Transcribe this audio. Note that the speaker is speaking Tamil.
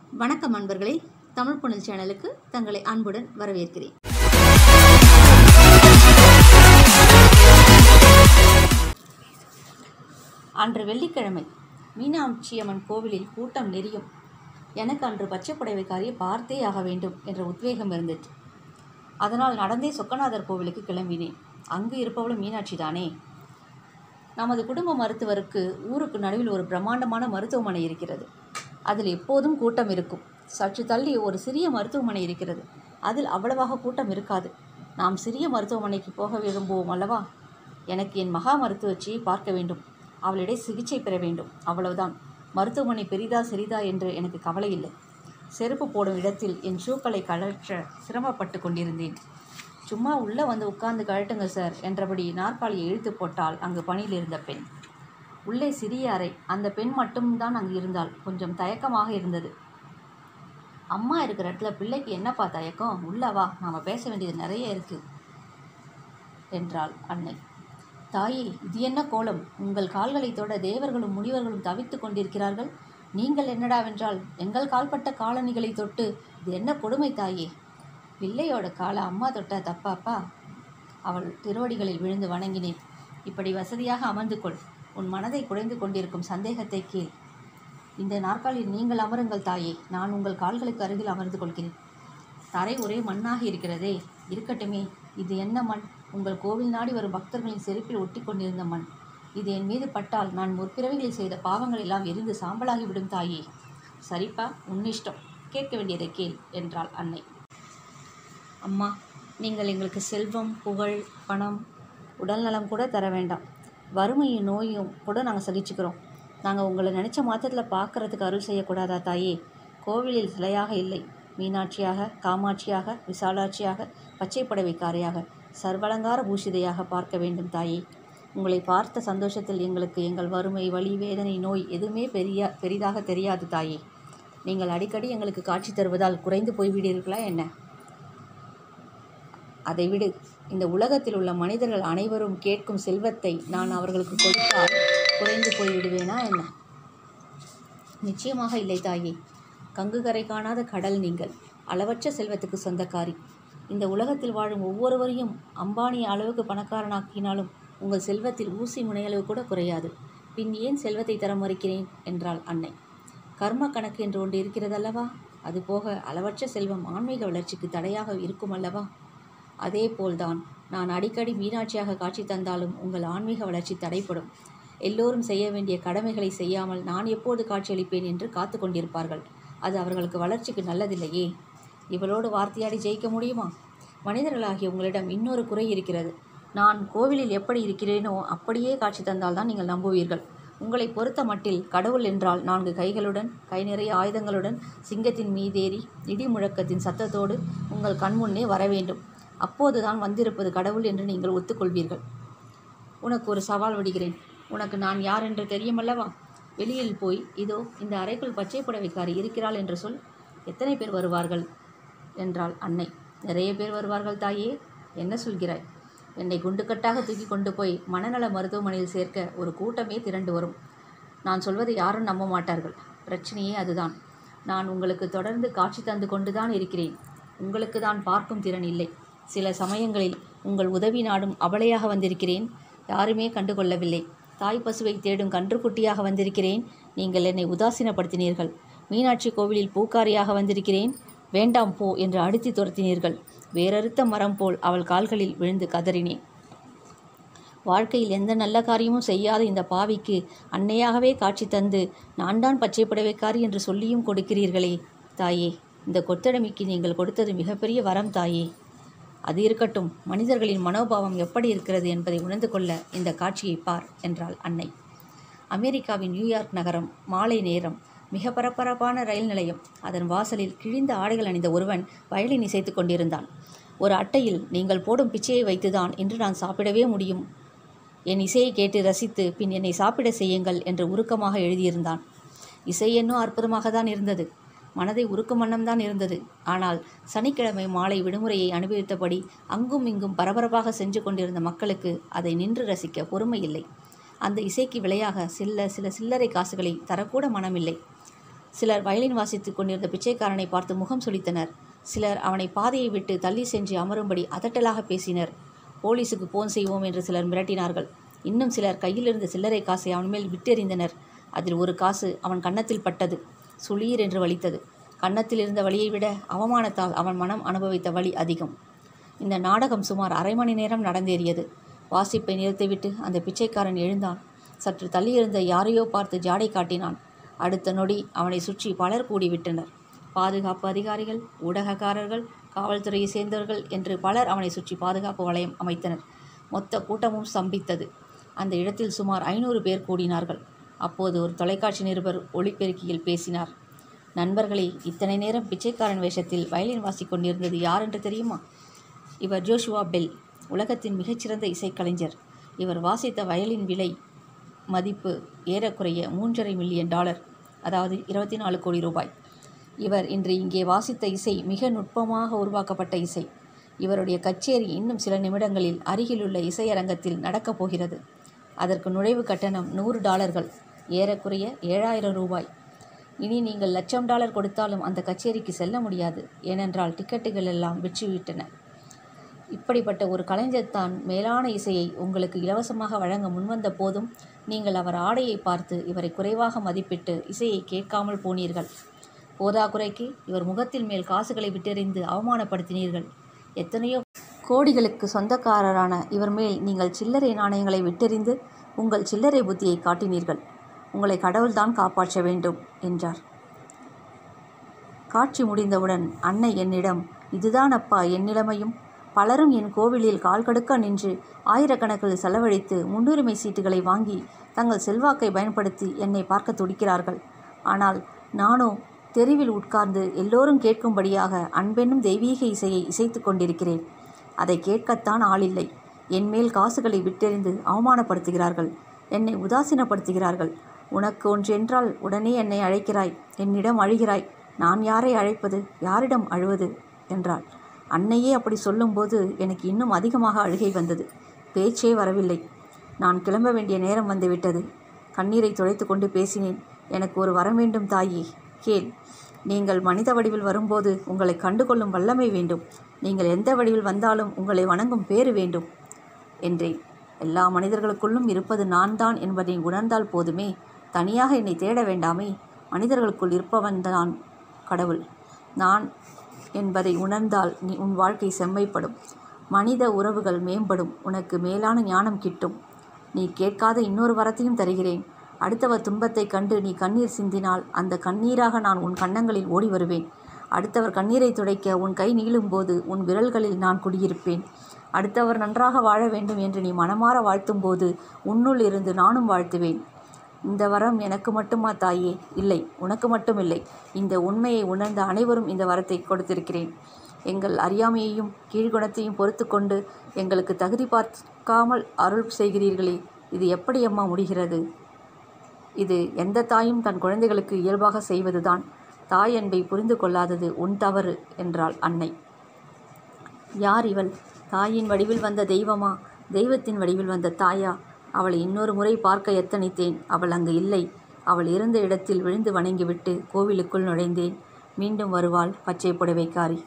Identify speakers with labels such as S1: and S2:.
S1: வணக்கம் அன்பர்களே தமிழ் புனல் சேனலுக்கு தங்களை அன்புடன் வரவேற்கிறேன் அன்று வெள்ளிக்கிழமை மீனாட்சியம்மன் கோவிலில் கூட்டம் நெறியும் எனக்கு அன்று பச்சை புடவைக்காரியை பார்த்தே ஆக வேண்டும் என்ற உத்வேகம் இருந்துச்சு அதனால் நடந்தே சொக்கநாதர் கோவிலுக்கு கிளம்பினேன் அங்கு இருப்பவளும் மீனாட்சி தானே நமது குடும்ப மருத்துவருக்கு ஊருக்கு நடுவில் ஒரு பிரம்மாண்டமான மருத்துவமனை இருக்கிறது அதில் எப்போதும் கூட்டம் இருக்கும் சற்று தள்ளி ஒரு சிறிய மருத்துவமனை இருக்கிறது அதில் அவ்வளவாக கூட்டம் இருக்காது நாம் சிறிய மருத்துவமனைக்கு போக விரும்புவோம் அல்லவா எனக்கு என் மகா மருத்துவச்சியை பார்க்க வேண்டும் அவளிடை சிகிச்சை பெற வேண்டும் அவ்வளவுதான் மருத்துவமனை பெரிதா சிறிதா என்று எனக்கு கவலை இல்லை செருப்பு போடும் இடத்தில் என் ஷூக்களை கழற்ற சிரமப்பட்டு கொண்டிருந்தேன் சும்மா உள்ளே வந்து உட்கார்ந்து கழட்டுங்க சார் என்றபடி நாற்காலியை இழுத்து போட்டால் அங்கு பணியில் இருந்த பெண் உள்ளே சிறிய அறை அந்த பெண் மட்டும்தான் அங்கு இருந்தால் கொஞ்சம் தயக்கமாக இருந்தது அம்மா இருக்கிற இடத்துல பிள்ளைக்கு என்னப்பா தயக்கம் உள்ள வா நாம் பேச வேண்டியது நிறைய இருக்கு என்றாள் அன்னை தாயே இது என்ன கோலம் உங்கள் கால்களை தொட தேவர்களும் முனிவர்களும் தவித்துக் கொண்டிருக்கிறார்கள் நீங்கள் என்னடாவென்றால் எங்கள் கால்பட்ட காலணிகளை தொட்டு இது என்ன கொடுமை தாயே பிள்ளையோட காலை அம்மா தொட்டா தப்பாப்பா அவள் திருவடிகளில் விழுந்து வணங்கினேன் இப்படி வசதியாக அமர்ந்து கொள் உன் மனதை குறைந்து கொண்டிருக்கும் சந்தேகத்தை கேள் இந்த நாற்காலில் நீங்கள் அமருங்கள் தாயே நான் உங்கள் கால்களுக்கு அருகில் அமர்ந்து கொள்கிறேன் தரை ஒரே மண்ணாக இருக்கிறதே இருக்கட்டுமே இது என்ன மண் உங்கள் கோவில் நாடி வரும் பக்தர்களின் செருப்பில் ஒட்டி கொண்டிருந்த மண் இது என் மீது பட்டால் நான் முற்பிறவிகளில் செய்த பாவங்கள் எல்லாம் எரிந்து சாம்பலாகி விடும் தாயே சரிப்பா உன்னிஷ்டம் கேட்க வேண்டியதை கேள் என்றாள் அன்னை அம்மா நீங்கள் எங்களுக்கு செல்வம் புகழ் பணம் உடல்நலம் கூட தர வேண்டாம் வறுமையும் நோயும் கூட நாங்கள் சகிச்சுக்கிறோம் நாங்கள் உங்களை நினச்ச மாத்திரத்தில் பார்க்கறதுக்கு அருள் செய்யக்கூடாதா தாயே கோவிலில் சிலையாக இல்லை மீனாட்சியாக காமாட்சியாக விசாலாட்சியாக பச்சை புடவைக்காரியாக சர்வலங்கார பூஷிதையாக பார்க்க வேண்டும் தாயே உங்களை பார்த்த சந்தோஷத்தில் எங்களுக்கு எங்கள் வறுமை வலி வேதனை நோய் எதுவுமே பெரிய பெரிதாக தெரியாது தாயே நீங்கள் அடிக்கடி எங்களுக்கு காட்சி தருவதால் குறைந்து போய்விடுவீர்களா என்ன அதை விடு இந்த உலகத்தில் உள்ள மனிதர்கள் அனைவரும் கேட்கும் செல்வத்தை நான் அவர்களுக்கு கொடுத்தால் குறைந்து போய்விடுவேனா என்ன நிச்சயமாக இல்லை தாயே கங்குகரை காணாத கடல் நீங்கள் அளவற்ற செல்வத்துக்கு சொந்தக்காரி இந்த உலகத்தில் வாழும் ஒவ்வொருவரையும் அம்பானி அளவுக்கு பணக்காரனாக்கினாலும் உங்கள் செல்வத்தில் ஊசி முனையளவு கூட குறையாது பின் ஏன் செல்வத்தை தர மறுக்கிறேன் என்றாள் அன்னை கர்ம கணக்கு என்று ஒன்று இருக்கிறதல்லவா அதுபோக அளவற்ற செல்வம் ஆன்மீக வளர்ச்சிக்கு தடையாக இருக்கும் அல்லவா அதே போல்தான் நான் அடிக்கடி மீனாட்சியாக காட்சி தந்தாலும் உங்கள் ஆன்மீக வளர்ச்சி தடைப்படும் எல்லோரும் செய்ய வேண்டிய கடமைகளை செய்யாமல் நான் எப்போது காட்சியளிப்பேன் என்று காத்து கொண்டிருப்பார்கள் அது அவர்களுக்கு வளர்ச்சிக்கு நல்லதில்லையே இவளோடு வார்த்தையாடி ஜெயிக்க முடியுமா மனிதர்களாகிய உங்களிடம் இன்னொரு குறை இருக்கிறது நான் கோவிலில் எப்படி இருக்கிறேனோ அப்படியே காட்சி தந்தால்தான் நீங்கள் நம்புவீர்கள் உங்களை பொறுத்த மட்டில் கடவுள் என்றால் நான்கு கைகளுடன் கை நிறைய ஆயுதங்களுடன் சிங்கத்தின் மீதேறி இடி முழக்கத்தின் சத்தத்தோடு உங்கள் கண்முன்னே வர வேண்டும் அப்போதுதான் வந்திருப்பது கடவுள் என்று நீங்கள் ஒத்துக்கொள்வீர்கள் உனக்கு ஒரு சவால் விடுகிறேன் உனக்கு நான் யார் என்று தெரியுமல்லவா வெளியில் போய் இதோ இந்த அறைக்குள் பச்சை புடவைக்காரி இருக்கிறாள் என்று சொல் எத்தனை பேர் வருவார்கள் என்றாள் அன்னை நிறைய பேர் வருவார்கள் தாயே என்ன சொல்கிறாய் என்னை குண்டுக்கட்டாக தூக்கி கொண்டு போய் மனநல மருத்துவமனையில் சேர்க்க ஒரு கூட்டமே திரண்டு வரும் நான் சொல்வதை யாரும் நம்ப மாட்டார்கள் பிரச்சனையே அதுதான் நான் உங்களுக்கு தொடர்ந்து காட்சி தந்து கொண்டுதான் இருக்கிறேன் உங்களுக்கு தான் பார்க்கும் திறன் இல்லை சில சமயங்களில் உங்கள் உதவி நாடும் அபலையாக வந்திருக்கிறேன் யாருமே கண்டுகொள்ளவில்லை தாய் பசுவை தேடும் கன்றுக்குட்டியாக வந்திருக்கிறேன் நீங்கள் என்னை உதாசீனப்படுத்தினீர்கள் மீனாட்சி கோவிலில் பூக்காரியாக வந்திருக்கிறேன் வேண்டாம் போ என்று அடித்து துரத்தினீர்கள் வேறறுத்த மரம் போல் அவள் கால்களில் விழுந்து கதறினேன் வாழ்க்கையில் எந்த நல்ல காரியமும் செய்யாத இந்த பாவிக்கு அன்னையாகவே காட்சி தந்து நான் தான் பச்சை புடவைக்காரி என்று சொல்லியும் கொடுக்கிறீர்களே தாயே இந்த கொத்தடிமைக்கு நீங்கள் கொடுத்தது மிகப்பெரிய வரம் தாயே அது இருக்கட்டும் மனிதர்களின் மனோபாவம் எப்படி இருக்கிறது என்பதை உணர்ந்து கொள்ள இந்த காட்சியை பார் என்றாள் அன்னை அமெரிக்காவின் நியூயார்க் நகரம் மாலை நேரம் மிக பரபரப்பான ரயில் நிலையம் அதன் வாசலில் கிழிந்த ஆடைகள் அணிந்த ஒருவன் வயலின் இசைத்து கொண்டிருந்தான் ஒரு அட்டையில் நீங்கள் போடும் பிச்சையை வைத்துதான் இன்று நான் சாப்பிடவே முடியும் என் இசையை கேட்டு ரசித்து பின் என்னை சாப்பிட செய்யுங்கள் என்று உருக்கமாக எழுதியிருந்தான் இசை என்னும் அற்புதமாக தான் இருந்தது மனதை உருக்கும் வண்ணம்தான் இருந்தது ஆனால் சனிக்கிழமை மாலை விடுமுறையை அனுபவித்தபடி அங்கும் இங்கும் பரபரப்பாக சென்று கொண்டிருந்த மக்களுக்கு அதை நின்று ரசிக்க பொறுமை இல்லை அந்த இசைக்கு விலையாக சில்ல சில சில்லறை காசுகளை தரக்கூட மனமில்லை சிலர் வயலின் வாசித்துக் கொண்டிருந்த பிச்சைக்காரனை பார்த்து முகம் சுளித்தனர் சிலர் அவனை பாதையை விட்டு தள்ளி சென்று அமரும்படி அதட்டலாக பேசினர் போலீஸுக்கு போன் செய்வோம் என்று சிலர் மிரட்டினார்கள் இன்னும் சிலர் கையில் இருந்த சில்லறை காசை அவன் மேல் விட்டெறிந்தனர் அதில் ஒரு காசு அவன் கன்னத்தில் பட்டது சுளீர் என்று வலித்தது கன்னத்தில் இருந்த வலியை விட அவமானத்தால் அவன் மனம் அனுபவித்த வலி அதிகம் இந்த நாடகம் சுமார் அரை மணி நேரம் நடந்தேறியது வாசிப்பை நிறுத்திவிட்டு அந்த பிச்சைக்காரன் எழுந்தான் சற்று தள்ளியிருந்த யாரையோ பார்த்து ஜாடை காட்டினான் அடுத்த நொடி அவனை சுற்றி பலர் கூடிவிட்டனர் பாதுகாப்பு அதிகாரிகள் ஊடகக்காரர்கள் காவல்துறையை சேர்ந்தவர்கள் என்று பலர் அவனை சுற்றி பாதுகாப்பு வளையம் அமைத்தனர் மொத்த கூட்டமும் ஸ்தம்பித்தது அந்த இடத்தில் சுமார் ஐநூறு பேர் கூடினார்கள் அப்போது ஒரு தொலைக்காட்சி நிருபர் ஒளிபெருக்கியில் பேசினார் நண்பர்களே இத்தனை நேரம் பிச்சைக்காரன் வேஷத்தில் வயலின் வாசிக் கொண்டிருந்தது யார் என்று தெரியுமா இவர் ஜோஷுவா பெல் உலகத்தின் மிகச்சிறந்த இசைக்கலைஞர் இவர் வாசித்த வயலின் விலை மதிப்பு ஏறக்குறைய மூன்றரை மில்லியன் டாலர் அதாவது இருபத்தி நாலு கோடி ரூபாய் இவர் இன்று இங்கே வாசித்த இசை மிக நுட்பமாக உருவாக்கப்பட்ட இசை இவருடைய கச்சேரி இன்னும் சில நிமிடங்களில் அருகிலுள்ள இசையரங்கத்தில் நடக்கப் போகிறது அதற்கு நுழைவு கட்டணம் நூறு டாலர்கள் ஏறக்குறைய ஏழாயிரம் ரூபாய் இனி நீங்கள் லட்சம் டாலர் கொடுத்தாலும் அந்த கச்சேரிக்கு செல்ல முடியாது ஏனென்றால் டிக்கெட்டுகள் எல்லாம் விற்றுவிட்டன இப்படிப்பட்ட ஒரு கலைஞர் தான் மேலான இசையை உங்களுக்கு இலவசமாக வழங்க முன்வந்த போதும் நீங்கள் அவர் ஆடையை பார்த்து இவரை குறைவாக மதிப்பிட்டு இசையை கேட்காமல் போனீர்கள் போதாக்குறைக்கு இவர் முகத்தில் மேல் காசுகளை விட்டெறிந்து அவமானப்படுத்தினீர்கள் எத்தனையோ கோடிகளுக்கு சொந்தக்காரரான இவர் மேல் நீங்கள் சில்லறை நாணயங்களை விட்டெறிந்து உங்கள் சில்லறை புத்தியை காட்டினீர்கள் உங்களை கடவுள்தான் காப்பாற்ற வேண்டும் என்றார் காட்சி முடிந்தவுடன் அன்னை என்னிடம் இதுதான் அப்பா என் நிலைமையும் பலரும் என் கோவிலில் கால் கடுக்க நின்று ஆயிரக்கணக்கில் செலவழித்து முன்னுரிமை சீட்டுகளை வாங்கி தங்கள் செல்வாக்கை பயன்படுத்தி என்னை பார்க்க துடிக்கிறார்கள் ஆனால் நானோ தெருவில் உட்கார்ந்து எல்லோரும் கேட்கும்படியாக அன்பென்னும் தெய்வீக இசையை இசைத்து கொண்டிருக்கிறேன் அதை கேட்கத்தான் ஆளில்லை என் மேல் காசுகளை விட்டெறிந்து அவமானப்படுத்துகிறார்கள் என்னை உதாசீனப்படுத்துகிறார்கள் உனக்கு ஒன்றென்றால் உடனே என்னை அழைக்கிறாய் என்னிடம் அழுகிறாய் நான் யாரை அழைப்பது யாரிடம் அழுவது என்றாள் அன்னையே அப்படி சொல்லும்போது எனக்கு இன்னும் அதிகமாக அழுகை வந்தது பேச்சே வரவில்லை நான் கிளம்ப வேண்டிய நேரம் வந்துவிட்டது கண்ணீரை துடைத்து கொண்டு பேசினேன் எனக்கு ஒரு வரம் வேண்டும் தாயே கேள் நீங்கள் மனித வடிவில் வரும்போது உங்களை கண்டுகொள்ளும் வல்லமை வேண்டும் நீங்கள் எந்த வடிவில் வந்தாலும் உங்களை வணங்கும் பேறு வேண்டும் என்றேன் எல்லா மனிதர்களுக்குள்ளும் இருப்பது நான் தான் என்பதை உணர்ந்தால் போதுமே தனியாக என்னை தேட வேண்டாமே மனிதர்களுக்குள் இருப்பவன் தான் கடவுள் நான் என்பதை உணர்ந்தால் நீ உன் வாழ்க்கை செம்மைப்படும் மனித உறவுகள் மேம்படும் உனக்கு மேலான ஞானம் கிட்டும் நீ கேட்காத இன்னொரு வரத்தையும் தருகிறேன் அடுத்தவர் துன்பத்தைக் கண்டு நீ கண்ணீர் சிந்தினால் அந்த கண்ணீராக நான் உன் கன்னங்களில் ஓடி வருவேன் அடுத்தவர் கண்ணீரை துடைக்க உன் கை நீளும்போது உன் விரல்களில் நான் குடியிருப்பேன் அடுத்தவர் நன்றாக வாழ வேண்டும் என்று நீ மனமாற வாழ்த்தும்போது உன்னுள் இருந்து நானும் வாழ்த்துவேன் இந்த வரம் எனக்கு மட்டுமா தாயே இல்லை உனக்கு மட்டும் இல்லை இந்த உண்மையை உணர்ந்த அனைவரும் இந்த வரத்தை கொடுத்திருக்கிறேன் எங்கள் அறியாமையையும் கீழ்குணத்தையும் பொறுத்து கொண்டு எங்களுக்கு தகுதி பார்க்காமல் அருள் செய்கிறீர்களே இது எப்படி அம்மா முடிகிறது இது எந்த தாயும் தன் குழந்தைகளுக்கு இயல்பாக செய்வதுதான் தாய் அன்பை புரிந்து கொள்ளாதது உன் தவறு என்றாள் அன்னை யார் இவள் தாயின் வடிவில் வந்த தெய்வமா தெய்வத்தின் வடிவில் வந்த தாயா அவளை இன்னொரு முறை பார்க்க எத்தனித்தேன் அவள் அங்கு இல்லை அவள் இருந்த இடத்தில் விழுந்து வணங்கிவிட்டு கோவிலுக்குள் நுழைந்தேன் மீண்டும் வருவாள் பச்சை புடவைக்காரி